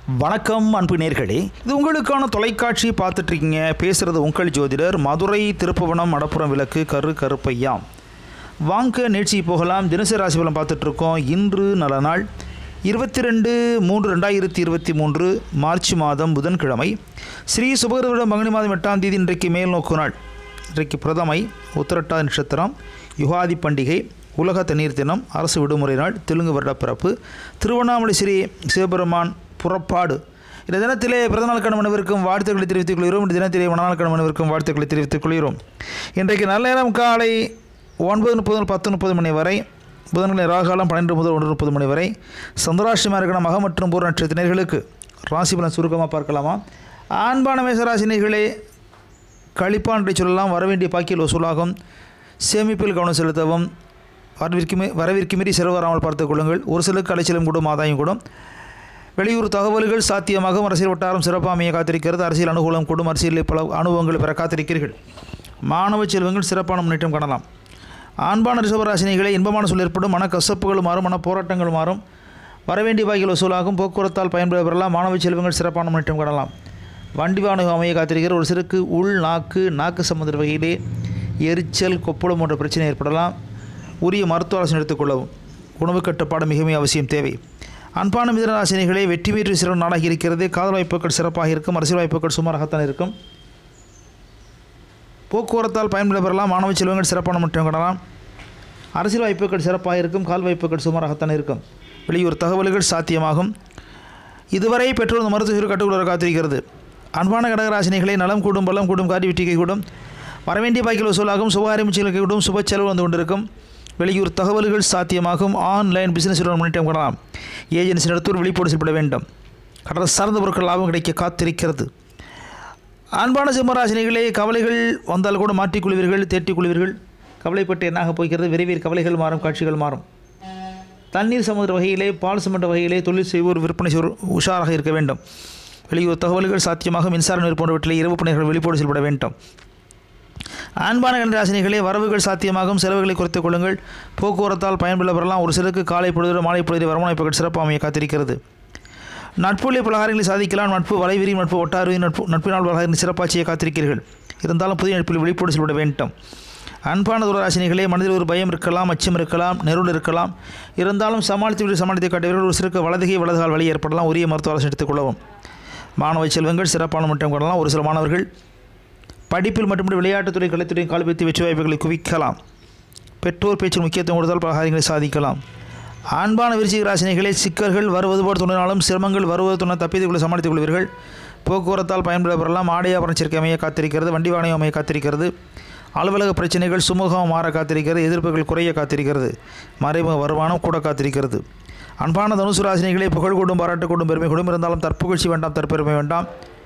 வணக்கம் அன்பு நேர்களே இது உங்களுக்கான தொலைக்காட்சி பார்த்துட்டு இருக்கீங்க பேசுறது உங்கள் ஜோதிடர் மதுரை திருப்புவனம் மடப்புறம் விளக்கு கரு கருப்பையா வாங்க நிகழ்ச்சி போகலாம் தினசரி ராசி பலன் பார்த்துட்டு இருக்கோம் இன்று நல்ல நாள் இருபத்தி ரெண்டு மூன்று ரெண்டாயிரத்தி இருபத்தி மூன்று மார்ச் மாதம் புதன்கிழமை ஸ்ரீ சுபகிருவிடம் பங்குனி மாதம் எட்டாம் தேதி இன்றைக்கு மேல் நோக்கு நாள் இன்றைக்கு பிரதமை உத்திரட்டா நட்சத்திரம் யுகாதி பண்டிகை உலக தண்ணீர் தினம் அரசு விடுமுறை நாள் தெலுங்கு வருட பிறப்பு திருவண்ணாமலை ஸ்ரீ சிவபெருமான் புறப்பாடு இந்த தினத்திலே பிறந்தநாள் கணவனவிற்கும் வாழ்த்துக்களை தெரிவித்துக் கொள்கிறோம் இந்த தினத்திலே மணநாள் கணவனவிற்கும் வாழ்த்துக்களை தெரிவித்துக் கொள்கிறோம் இன்றைக்கு நல்ல நேரம் காலை ஒன்பது முப்பது முதல் பத்து முப்பது மணி வரை புதன்கிழமை ராகாலம் பன்னெண்டு முதல் ஒன்று முப்பது மணி வரை சந்திராஷ்டமாக இருக்கிற மக மற்றும் பூர்ண நட்சத்திரர்களுக்கு ராசி பலன் சுருக்கமாக பார்க்கலாமா ஆண்பான மேசராசினிகளே கழிப்பான் என்று சொல்லலாம் வரவேண்டிய பாக்கியில் வசூலாகும் சேமிப்பில் கவனம் செலுத்தவும் வரவிற்குமே வரவிற்கு மீறி செலவு வராமல் பார்த்துக் கொள்ளுங்கள் ஒரு சிலருக்கு அலைச்சலும் கூடும் ஆதாயம் கூடும் வெளியூர் தகவல்கள் சாத்தியமாகும் அரசியல் வட்டாரம் சிறப்பாக அமைய காத்திருக்கிறது அரசியல் அனுகூலம் கூடும் அரசியலில் பல அனுபவங்கள் பெற காத்திருக்கிறீர்கள் மாணவ செல்வங்கள் சிறப்பான முன்னேற்றம் காணலாம் ஆண்பான ரிஷபராசினிகளை இன்பமான சூழல் ஏற்படும் மன கசப்புகள் மாறும் மன போராட்டங்கள் மாறும் வரவேண்டிய வாய்கள் வசூலாகும் போக்குவரத்தால் பயன்பெற பெறலாம் மாணவ செல்வங்கள் சிறப்பான முன்னேற்றம் காணலாம் வண்டி வாகனம் அமைய காத்திருக்கிற ஒரு சிலருக்கு உள் நாக்கு நாக்கு சம்பந்த வகையிலே எரிச்சல் கொப்பளம் போன்ற பிரச்சனை ஏற்படலாம் உரிய மருத்துவ ஆலோசனை எடுத்துக்கொள்ளவும் உணவு கட்டுப்பாடு மிகவும் அவசியம் தேவை அன்பான மிதனராசினிகளே வெற்றி மீறி சிறப்பு நாளாகி இருக்கிறது காதல் வாய்ப்புகள் சிறப்பாக இருக்கும் அரசியல் வாய்ப்புகள் சுமாராகத்தான் இருக்கும் போக்குவரத்தால் பயன்பெற பெறலாம் மாணவ செல்வங்கள் சிறப்பான முன்னேற்றம் காணலாம் அரசியல் வாய்ப்புகள் சிறப்பாக இருக்கும் கால் வாய்ப்புகள் சுமாராகத்தான் இருக்கும் வெளியூர் தகவல்கள் சாத்தியமாகும் இதுவரை பெற்றோர் இந்த மருத்துவ கட்டுக்குள்ள காத்திருக்கிறது அன்பான கடகராசினிகளை நலம் கூடும் பலம் கூடும் காரி வெற்றிகை கூடும் வரவேண்டிய பாய்க்கில் வசூலாகும் சுபகாரியம் செயலுக்கு கூடும் சுப செலவு வந்து கொண்டிருக்கும் வெளியூர் தகவல்கள் சாத்தியமாகும் ஆன்லைன் பிசினஸ் முன்னேற்றம் காணலாம் ஏஜென்சி நடத்தூர் விழிப்போடு செயல்பட வேண்டும் கடல் சார்ந்த பொருட்கள் லாபம் கிடைக்க காத்திருக்கிறது அன்பான சிம்மராசினிகளே கவலைகள் வந்தால் கூட மாற்றிக்கொள்வீர்கள் தேட்டிக் கொள்வீர்கள் கவலைப்பட்டு என்னாக போகிறது விரைவில் கவலைகள் மாறும் காட்சிகள் மாறும் தண்ணீர் சமுதிர வகையிலே பால் சிமெண்ட் வகையிலே தொழில் செய்வோர் விற்பனை செய்வோர் உஷாராக இருக்க வேண்டும் வெளியூர் தகவல்கள் சாத்தியமாக மின்சார நீர் போன்றவற்றிலே இரவு பணிகள் வெளிப்போடு செயல்பட வேண்டும் அன்பான கண்டராசினிகளே வரவுகள் சாத்தியமாகும் செலவுகளை குறைத்துக் கொள்ளுங்கள் போக்குவரத்தால் பயன்பெற பெறலாம் ஒரு சிலருக்கு காலை பொழுது மாலை பொழுது வருமானப்பகள் சிறப்பு அமைய காத்திருக்கிறது நட்புள்ளே பலகாரங்களை சாதிக்கலாம் நட்பு வலைவிரி நட்பு ஒட்டாறு நட்பு நட்பினால் பலகாரங்களை சிறப்பாட்சியை காத்திருக்கிறீர்கள் இருந்தாலும் புதிய நட்பில் வெளிப்போடு செல்விட வேண்டும் அன்பான துரராசினிகளே மனதில் ஒரு பயம் இருக்கலாம் அச்சம் இருக்கலாம் நெருள் இருக்கலாம் இருந்தாலும் சமாளித்து விட்டு சமாளித்து காட்டுவீர்கள் ஒரு சிறுக்கு வலதுகை வலதுகால் வழி ஏற்படலாம் உரிய மருத்துவ ஆலோசனை எடுத்துக்கொள்ளவும் மாணவ செல்வங்கள் சிறப்பான முன்னேற்றம் காணலாம் ஒரு சில மாணவர்கள் படிப்பில் மட்டுமின்றி விளையாட்டுத்துறை கலைத்துறையும் கால் வைத்து வெற்றி வாய்ப்புகளை குவிக்கலாம் பெற்றோர் பேச்சில் முக்கியத்துவம் கொடுத்தால் பல காரியங்களை சாதிக்கலாம் ஆண்பான விருச்சிக ராசினிகளே சிக்கல்கள் வருவது போல் தோன்றினாலும் சிரமங்கள் வருவது தோன்ற தப்பித்துக் கொள்ள சமாளித்துக் கொள்வீர்கள் போக்குவரத்தால் பயன்பெற பெறலாம் ஆடையாபரண சேர்க்கை அமைய காத்திருக்கிறது வண்டி வாகனம் அமைய காத்திருக்கிறது அலுவலக பிரச்சனைகள் சுமூகம் மாற காத்திருக்கிறது எதிர்ப்புகள் குறைய காத்திருக்கிறது மறைமுக வருமானம் கூட காத்திருக்கிறது அன்பான தனுசு ராசினிகளே புகழ் கொண்டும் பாராட்டு கொண்டும் பெருமை கொண்டும் இருந்தாலும் தற்புகழ்ச்சி வேண்டாம் தற்பெருமை வேண்டாம்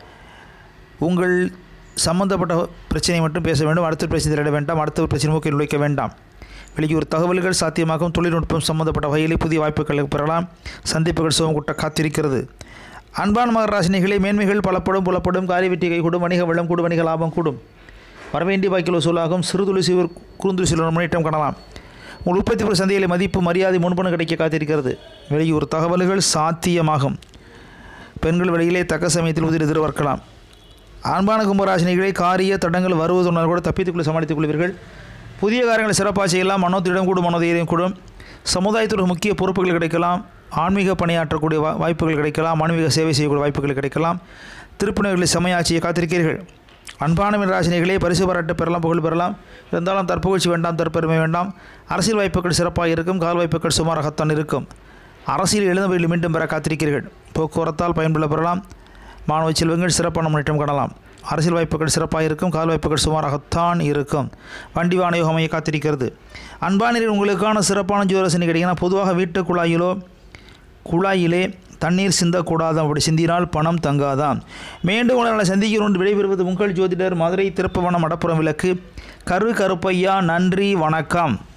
உங்கள் சம்பந்தப்பட்ட பிரச்சனை மட்டும் பேச வேண்டும் அடுத்த பிரச்சனை தலையிட வேண்டாம் அடுத்த பிரச்சனை நோக்கி நுழைக்க வேண்டாம் வெளியூர் தகவல்கள் சாத்தியமாகும் தொழில்நுட்பம் சம்பந்தப்பட்ட வகையிலே புதிய வாய்ப்புகளை பெறலாம் சந்திப்புகள் சுகம் கூட்ட காத்திருக்கிறது அன்பான மகராசினிகளே மேன்மைகள் பலப்படும் புலப்படும் காரிய வெற்றி கைகூடும் வணிக வெள்ளம் கூடும் வணிக லாபம் கூடும் வரவேண்டிய பாய்க்கில் வசூலாகும் சிறுதுளி சிவர் குறுந்துளி சிறுவர் முன்னேற்றம் காணலாம் உங்கள் உற்பத்தி பொருள் சந்தையில் மதிப்பு மரியாதை முன்பணம் கிடைக்க காத்திருக்கிறது வெளியூர் தகவல்கள் சாத்தியமாகும் பெண்கள் வெளியிலே தக்க சமயத்தில் உதிரி எதிர்பார்க்கலாம் அன்பான கும்பராசினிகளை காரிய தடங்கள் வருவதுனால் கூட தப்பித்துக்குள்ள சமாளித்துக் கொள்வீர்கள் புதிய காரியங்களை சிறப்பாக செய்யலாம் மனோத்திடம் கூடும் மனோதைரியம் கூடும் சமுதாயத்தோட முக்கிய பொறுப்புகள் கிடைக்கலாம் ஆன்மீக பணியாற்றக்கூடிய வா வாய்ப்புகள் கிடைக்கலாம் ஆன்மீக சேவை செய்யக்கூடிய வாய்ப்புகள் கிடைக்கலாம் திருப்பினர்களை செமையாட்சியை காத்திருக்கிறீர்கள் அன்பான ராசினிகளே பரிசு பாராட்டு பெறலாம் புகழ் பெறலாம் இருந்தாலும் தற்புகழ்ச்சி வேண்டாம் தற்பெருமை வேண்டாம் அரசியல் வாய்ப்புகள் சிறப்பாக இருக்கும் கால் வாய்ப்புகள் சுமாராகத்தான் இருக்கும் அரசியல் எழுந்தவர்கள் மீண்டும் பெற காத்திருக்கிறீர்கள் போக்குவரத்தால் பயன்பெற பெறலாம் மாணவ செல்வங்கள் சிறப்பான முன்னேற்றம் காணலாம் அரசியல் வாய்ப்புகள் சிறப்பாக இருக்கும் கால் வாய்ப்புகள் சுமாராகத்தான் இருக்கும் வண்டி வாகன அமைய காத்திருக்கிறது அன்பானில் உங்களுக்கான சிறப்பான ஜோரசனி கிடைக்குன்னா பொதுவாக வீட்டு குழாயிலோ குழாயிலே தண்ணீர் சிந்தக்கூடாது அப்படி சிந்தினால் பணம் தங்காதான் மீண்டும் உங்களை சந்திக்கிறோம் விடைபெறுவது உங்கள் ஜோதிடர் மதுரை திருப்பவனம் மடப்புறம் விளக்கு கரு கருப்பையா நன்றி வணக்கம்